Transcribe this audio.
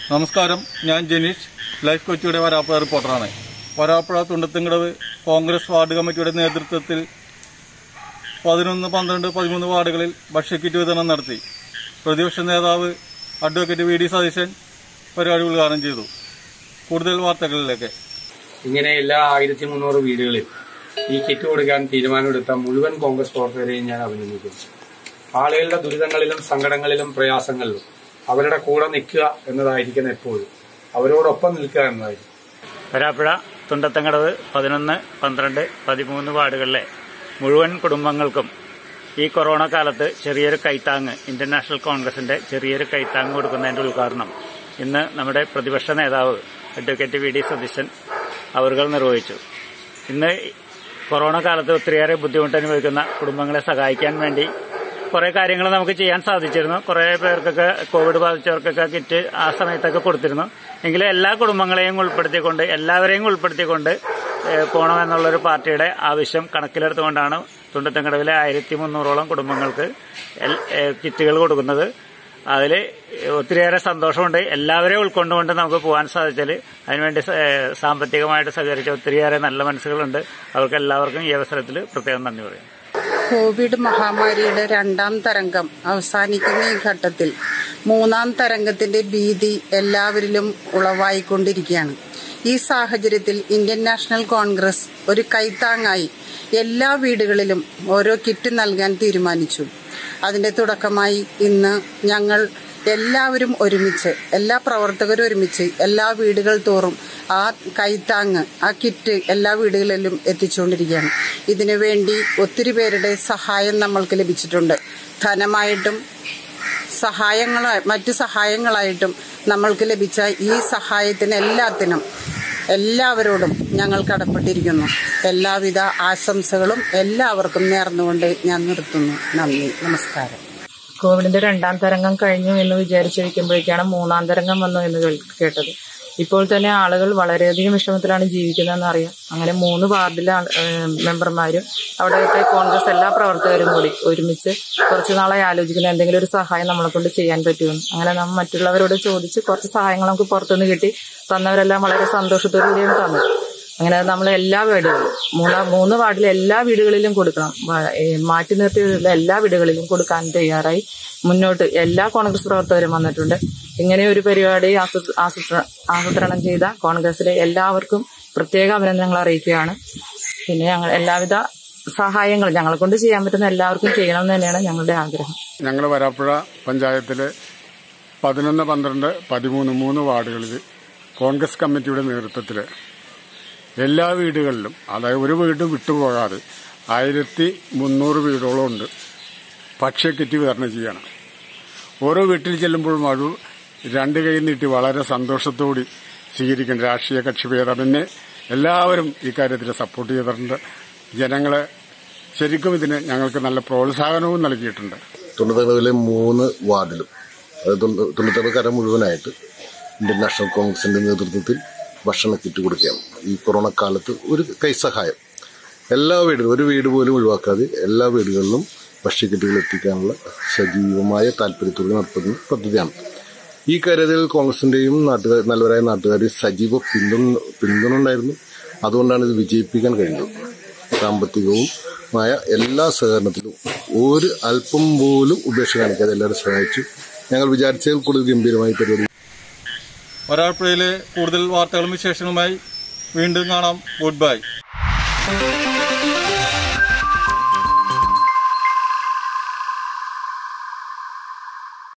നമസ്കാരം ഞാൻ ജനീഷ് ലൈഫ് കൊച്ചിയുടെ വരാപ്പുഴ റിപ്പോർട്ടറാണ് വരാപ്പുഴ തുണ്ടത്തുംകടവ് കോൺഗ്രസ് വാർഡ് കമ്മിറ്റിയുടെ നേതൃത്വത്തിൽ പതിനൊന്ന് പന്ത്രണ്ട് പതിമൂന്ന് വാർഡുകളിൽ ഭക്ഷ്യക്കിറ്റ് വിതരണം നടത്തി പ്രതിപക്ഷ നേതാവ് അഡ്വക്കേറ്റ് വി ഡി സതീശൻ പരിപാടി ഉദ്ഘാടനം ചെയ്തു കൂടുതൽ വാർത്തകളിലേക്ക് ഇങ്ങനെ എല്ലാ ആയിരത്തി മുന്നൂറ് വീടുകളിൽ ഈ കിറ്റ് കൊടുക്കാൻ തീരുമാനമെടുത്ത മുഴുവൻ കോൺഗ്രസ് പ്രവർത്തകരെയും ഞാൻ അഭിനന്ദിക്കുന്നു ആളുകളുടെ ദുരിതങ്ങളിലും സങ്കടങ്ങളിലും പ്രയാസങ്ങളിലും അവരുടെ കൂടെ നിൽക്കുക എന്നതായിരിക്കണം എപ്പോഴും അവരോടൊപ്പം നിൽക്കുക എന്നതായിരിക്കും വരാപ്പുഴ തുണ്ടത്തങ്കടവ് പതിനൊന്ന് പന്ത്രണ്ട് പതിമൂന്ന് വാർഡുകളിലെ മുഴുവൻ കുടുംബങ്ങൾക്കും ഈ കൊറോണ കാലത്ത് ചെറിയൊരു കൈത്താങ് ഇന്ത്യൻ നാഷണൽ കോൺഗ്രസിന്റെ ചെറിയൊരു കൈത്താങ് കൊടുക്കുന്നതിന്റെ ഉദ്ഘാടനം ഇന്ന് നമ്മുടെ പ്രതിപക്ഷ നേതാവ് അഡ്വക്കേറ്റ് വി ഡി സതീശൻ അവറുകൾ നിർവഹിച്ചു ഇന്ന് കൊറോണ കാലത്ത് ഒത്തിരിയേറെ ബുദ്ധിമുട്ട് അനുഭവിക്കുന്ന കുടുംബങ്ങളെ സഹായിക്കാൻ വേണ്ടി കുറെ കാര്യങ്ങൾ നമുക്ക് ചെയ്യാൻ സാധിച്ചിരുന്നു കുറെ പേർക്കൊക്കെ കോവിഡ് ബാധിച്ചവർക്കൊക്കെ കിറ്റ് ആ സമയത്തൊക്കെ കൊടുത്തിരുന്നു എങ്കിലും എല്ലാ കുടുംബങ്ങളെയും ഉൾപ്പെടുത്തിക്കൊണ്ട് എല്ലാവരെയും ഉൾപ്പെടുത്തിക്കൊണ്ട് ഏഹ്, പോകണമെന്നുള്ളൊരു പാർട്ടിയുടെ ആവശ്യം കണക്കിലെടുത്തുകൊണ്ടാണ് തുണ്ടത്തങ്കടവിലെ ആയിരത്തി മുന്നൂറോളം കുടുംബങ്ങൾക്ക് എൽ- ഏഹ്, കിറ്റുകൾ കൊടുക്കുന്നത് അതിൽ ഒത്തിരിയേറെ സന്തോഷമുണ്ട് എല്ലാവരെയും ഉൾക്കൊണ്ടുകൊണ്ട് നമുക്ക് പോകാൻ സാധിച്ചാൽ അതിനുവേണ്ടി സ- ഏഹ്, സാമ്പത്തികമായിട്ട് സഹകരിച്ച ഒത്തിരിയേറെ നല്ല മനസ്സുകളുണ്ട് അവർക്ക് എല്ലാവർക്കും ഈ അവസരത്തിൽ പ്രത്യേകം നന്ദി പറയുന്നു കോവിഡ് മഹാമാരിയുടെ രണ്ടാം തരംഗം അവസാനിക്കുന്ന ഈ ഘട്ടത്തിൽ മൂന്നാം തരംഗത്തിന്റെ ഭീതി എല്ലാവരിലും ഉളവായിക്കൊണ്ടിരിക്കുകയാണ് ഈ സാഹചര്യത്തിൽ ഇന്ത്യൻ നാഷണൽ കോൺഗ്രസ് ഒരു കൈത്താങ്ങായി എല്ലാ വീടുകളിലും ഓരോ കിറ്റ് നൽകാൻ തീരുമാനിച്ചു അതിന്റെ തുടക്കമായി ഇന്ന് ഞങ്ങൾ എല്ലാവരും ഒരുമിച്ച് എല്ലാ പ്രവർത്തകരും ഒരുമിച്ച് എല്ലാ വീടുകൾ തോറും ആ കൈത്താങ് ആ കിറ്റ് എല്ലാ വീടുകളിലും എത്തിച്ചുകൊണ്ടിരിക്കുകയാണ് ഇതിനു വേണ്ടി ഒത്തിരി പേരുടെ സഹായം നമ്മൾക്ക് ലഭിച്ചിട്ടുണ്ട് ധനമായിട്ടും സഹായങ്ങളായി മറ്റു സഹായങ്ങളായിട്ടും നമ്മൾക്ക് ലഭിച്ച ഈ സഹായത്തിന് എല്ലാത്തിനും എല്ലാവരോടും ഞങ്ങൾ കടപ്പെട്ടിരിക്കുന്നു എല്ലാവിധ ആശംസകളും എല്ലാവർക്കും നേർന്നുകൊണ്ട് ഞാൻ നിർത്തുന്നു നന്ദി നമസ്കാരം കോവിഡിന്റെ രണ്ടാം തരംഗം കഴിഞ്ഞു എന്ന് വിചാരിച്ചിരിക്കുമ്പോഴേക്കാണ് മൂന്നാം തരംഗം വന്നു എന്ന് കേൾ- കേട്ടത് ഇപ്പോൾ തന്നെ ആളുകൾ വളരെയധികം വിഷമത്തിലാണ് ജീവിക്കുന്നതെന്ന് അറിയാം അങ്ങനെ മൂന്ന് വാർഡിലെ ആൾ- ഏഹ് മെമ്പർമാരും അവിടുത്തെ കോൺഗ്രസ് എല്ലാ പ്രവർത്തകരും കൂടി ഒരുമിച്ച് കുറച്ച് നാളായി ആലോചിക്കുന്ന എന്തെങ്കിലും ഒരു സഹായം നമ്മളെ കൊണ്ട് ചെയ്യാൻ പറ്റുമെന്ന് അങ്ങനെ നാം മറ്റുള്ളവരോട് ചോദിച്ച് കുറച്ച് സഹായങ്ങൾ നമുക്ക് പുറത്തുനിന്ന് കിട്ടി തന്നവരെല്ലാം വളരെ സന്തോഷത്തോടു കൂടിയാണ് തന്നത് അങ്ങനെ അത് നമ്മൾ എല്ലാ വീടുകളിലും മൂന്നാം മൂന്ന് വാർഡിലെ എല്ലാ വീടുകളിലും കൊടുക്കണം വ- ഏ, മാറ്റി നിർത്തിയുള്ള എല്ലാ വീടുകളിലും കൊടുക്കാൻ തയ്യാറായി മുന്നോട്ട് എല്ലാ കോൺഗ്രസ് പ്രവർത്തകരും വന്നിട്ടുണ്ട് ഇങ്ങനെ ഒരു പരിപാടി ആസൂ- ആസൂത്ര- ആസൂത്രണം ചെയ്ത കോൺഗ്രസിലെ എല്ലാവർക്കും പ്രത്യേക അഭിനന്ദനങ്ങൾ അറിയിക്കുകയാണ് പിന്നെ ഞങ്ങൾ എല്ലാവിധ സഹായങ്ങളും ഞങ്ങളെ കൊണ്ട് ചെയ്യാൻ പറ്റുന്ന എല്ലാവർക്കും ചെയ്യണമെന്ന് തന്നെയാണ് ഞങ്ങളുടെ ആഗ്രഹം ഞങ്ങൾ വരാപ്പുഴ പഞ്ചായത്തിലെ പതിനൊന്ന് പന്ത്രണ്ട് പതിമൂന്ന് മൂന്ന് വാർഡുകളിൽ കോൺഗ്രസ് കമ്മിറ്റിയുടെ നേതൃത്വത്തിൽ എല്ലാ വീടുകളിലും അതായത് ഒരു വീട് വിട്ടുപോകാതെ ആയിരത്തി മുന്നൂറ് വീടോളം ഉണ്ട് ഭക്ഷ്യക്കിറ്റ് വിതരണം ചെയ്യണം ഓരോ വീട്ടിൽ ചെല്ലുമ്പോഴും അത് രണ്ട് കൈ നീട്ടി വളരെ സന്തോഷത്തോടെ സ്വീകരിക്കുന്ന രാഷ്ട്രീയ കക്ഷി ഭേദമന്യേ എല്ലാവരും ഈ കാര്യത്തിൽ സപ്പോർട്ട് ചെയ്തിട്ടുണ്ട് ജനങ്ങളെ ശരിക്കും ഇതിന് ഞങ്ങൾക്ക് നല്ല പ്രോത്സാഹനവും നൽകിയിട്ടുണ്ട് തൊണ്ണൂത്തറവിലെ മൂന്ന് വാർഡിലും അതായത് തൊണ്ണൂത്തറക്കാരെ മുഴുവനായിട്ട് ഇന്ത്യൻ നാഷണൽ കോൺഗ്രസിന്റെ നേതൃത്വത്തിൽ ഭക്ഷണ കിറ്റ് കൊടുക്കുകയാണ് ഈ കൊറോണ കാലത്ത് ഒരു കൈസഹായം എല്ലാ വീടുകളും ഒരു വീട് പോലും ഒഴിവാക്കാതെ എല്ലാ വീടുകളിലും ഭക്ഷ്യക്കിറ്റുകൾ എത്തിക്കാനുള്ള സജീവമായ താല്പര്യത്തോടെ നടത്തുന്ന പദ്ധതിയാണ് ഈ കാര്യത്തിൽ കോൺഗ്രസിന്റെയും നാട്ടുകാർ നല്ലവരായ നാട്ടുകാരുടെ സജീവ പിന്തുണ പിന്തുണ ഉണ്ടായിരുന്നു അതുകൊണ്ടാണ് ഇത് വിജയിപ്പിക്കാൻ കഴിഞ്ഞത് സാമ്പത്തികവുമായ എല്ലാ സഹകരണത്തിലും ഒരു അല്പം പോലും ഉപേക്ഷ കാണിക്കാതെ എല്ലാവരും സഹായിച്ചു ഞങ്ങൾ വിചാരിച്ചതിൽ കൂടുതൽ ഗംഭീരമായി പരിപാടി വരാപ്പുഴയിലെ കൂടുതൽ വാർത്തകളും വിശേഷങ്ങളുമായി വീണ്ടും കാണാം ഗുഡ് ബൈ